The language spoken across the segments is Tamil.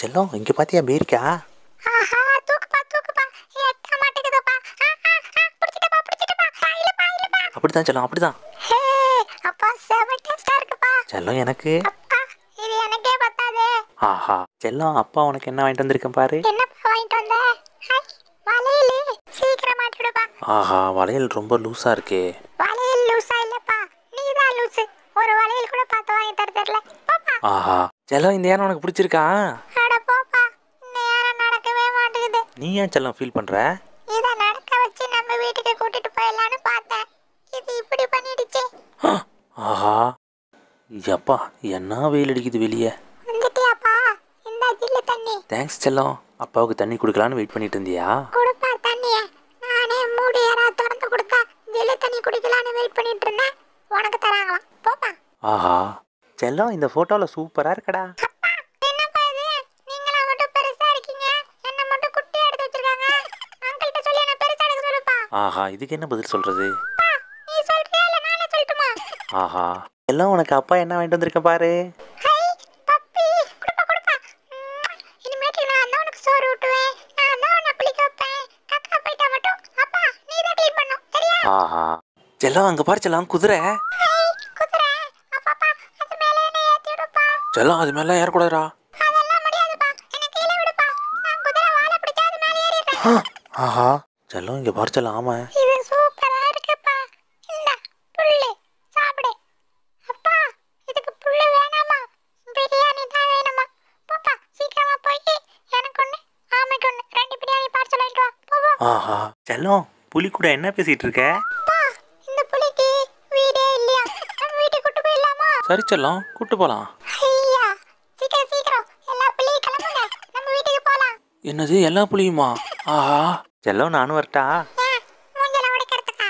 செல்லம் இங்கே பார்த்தியா பேரிக்கா ஆஹா தூக்குப்பா தூக்குப்பா எட்ட மாட்டேங்குதுப்பா ஆ, ஆ, ஆ, பிடிச்சிட்டப்பா பிடிச்சிட்டப்பா இல்லப்பா இல்லப்பா அப்படிதான் செல்லம் அப்படிதான் ஹே அப்பா செம டேஸ்டா இருக்குப்பா செல்லம் எனக்கு அப்பா இது எனக்கே பத்தாதே ஆஹா செல்லம் அப்பா உனக்கு என்ன வாங்கிட்டு வந்திருக்கேன் பாரு என்னப்பா வாங்கிட்டு வந்த ஹை வளையலு சீக்கிரம் மாட்டிவிடுப்பா ஆஹா வளையல் ரொம்ப லூஸாக இருக்கே வளையல் லூசா இல்லப்பா நீதான் லூசு ஒரு வளையல் கூட பார்த்து வாங்கி தர தெரியல போப்பா ஆஹா செல்லம் இந்த யானை உனக்கு பிடிச்சிருக்கா அட போப்பா இந்த யாரும் நடக்கவே மாட்டேங்குது நீ ஏன் செல்லம் ஃபீல் பண்ணுற இதை நடக்க வச்சு நம்ம வீட்டுக்கு கூட்டிட்டு போயிடலான்னு பார்த்தேன் இது இப்படி பண்ணிடுச்சே ஆஹா எப்பா என்ன வெயில் அடிக்குது வெளியே வந்துட்டியாப்பா இந்த ஜில்லு தண்ணி தேங்க்ஸ் செல்லம் அப்பாவுக்கு தண்ணி கொடுக்கலான்னு வெயிட் பண்ணிட்டு இருந்தியா கொடுப்பா தண்ணிய நானே மூடி யாராவது திறந்து கொடுத்தா ஜில்லு தண்ணி குடிக்கலான்னு வெயிட் பண்ணிட்டு இருந்தேன் உனக்கு தராங்களாம் போப்பா ஆஹா செல்லம் இந்த ஃபோட்டோவில் சூப்பராக இருக்கடா அப்பா என்னப்பா இது நீங்களா மட்டும் பெருசா இருக்கீங்க என்ன மட்டும் குட்டியா எடுத்து வச்சிருக்காங்க அங்கிள்கிட்ட சொல்லி என்ன பெருசா எடுக்க சொல்லுப்பா ஆஹா இதுக்கு என்ன பதில் சொல்கிறது அப்பா நீ சொல்றியா இல்ல நானே சொல்லட்டுமா ஆஹா எல்லாம் உனக்கு அப்பா என்ன வாங்கிட்டு வந்திருக்கேன் பாரு ஹை பப்பி குடுப்பா குடுப்பா உம், இனிமேட்டு நான் தான் உனக்கு சோறு ஊட்டுவேன் நான் தான் உன்னை குளிக்க வைப்பேன் கக்கா போயிட்டா மட்டும் அப்பா நீ தான் க்ளீன் பண்ணும் சரியா ஆஹா செல்லம் அங்கே பாரு செல்லம் குதிரை ஹை குதிரை அப்பாப்பா அது மேலே என்ன ஏத்தி விடுப்பா செல்லம் அது மேலே ஏறக்கூடாதுடா அதெல்லாம் முடியாதுப்பா என்ன கீழே விடுப்பா நான் குதிரை வாழை பிடிச்சா அது மேலே ஏறிடுறேன் ஆஹா செல்லம் இங்கே பாரு செல்லம் ஆமாம் இது சூப்பரா இருக்குப்பா இந்த புல்லு சாப்பிடு அப்பா இதுக்கு புல்லு வேணாமா பிரியாணி தான் வேணுமா பாப்பா சீக்கிரமா போய் எனக்கு ஒண்ணு ஆமைக்கு ஒண்ணு ரெண்டு பிரியாணி பார்சல் ஆயிட்டு வா போவோம் ஆஹா செல்லம் புலி கூட என்ன பேசிகிட்டு இருக்க அப்பா இந்த புலிக்கு வீடே இல்லையா நம்ம வீட்டுக்கு கூட்டு போயிடலாமா சரி செல்லம் கூட்டு போகலாம் ஐயா சீக்கிரம் சீக்கிரம் எல்லா புள்ளியும் கிளம்புங்க நம்ம வீட்டுக்கு போலாம் என்னது எல்லா புலியுமா ஆஹா செல்லம் நானும் வரட்டா ஏன் மூஞ்சல உடைக்கிறதுக்கா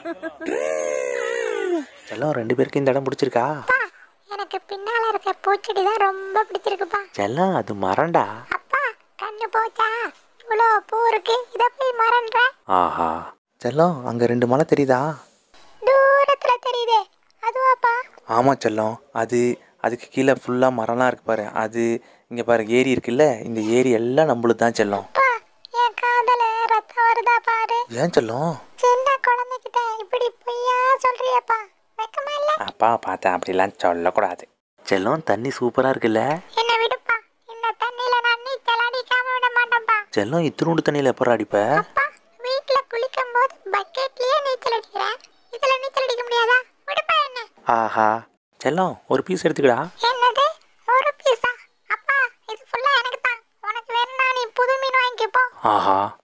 செல்லம் ரெண்டு பேருக்கு இந்த இடம் பிடிச்சிருக்கா அப்பா எனக்கு பின்னால இருக்க பூச்செடி தான் ரொம்ப பிடிச்சிருக்குப்பா செல்லம் அது மரண்டா அப்பா கண்ணு போச்சா இவ்வளோ பூ இருக்கு இதை போய் மறன்ற ஆஹா செல்லம் அங்கே ரெண்டு மலை தெரியுதா தூரத்துல தெரியுதே அதுவாப்பா ஆமாம் செல்லம் அது அதுக்கு கீழே ஃபுல்லாக மரம்லாம் இருக்கு பாரு அது இங்கே பாரு ஏரி இருக்குல்ல இந்த ஏரி எல்லாம் நம்மளுக்கு தான் செல்லம் அப்பா என் காதல ரத்தம் வருதா பாரு ஏன் செல்லம் சின்ன குழந்தைகிட்ட இப்படி பொய்யா சொல்றியப்பா வெக்கமா இல்ல அப்பா பார்த்தேன் அப்படிலாம் சொல்லக்கூடாது செல்லம் தண்ணி சூப்பராக இருக்குல்ல என்ன விடுப்பா இந்த தண்ணியில நான் நீச்சல் அடிக்காம விட மாட்டேன்ப்பா செல்லம் இத்தினூண்டு தண்ணியில் எப்போ அடிப்ப அப்பா வீட்ல குளிக்கும் போது பக்கெட்லயே நீச்சல் அடிக்கிறேன் இதுல நீச்சல் அடிக்க முடியாதா விடுப்பா என்ன ஆஹா செல்லம் ஒரு பீஸ் எடுத்துக்கடா என்னது ஒரு பீஸா அப்பா இது ஃபுல்லா எனக்கு தான் உனக்கு வேணும்னா நீ புது மீன் வாங்கிக்கோ ஆஹா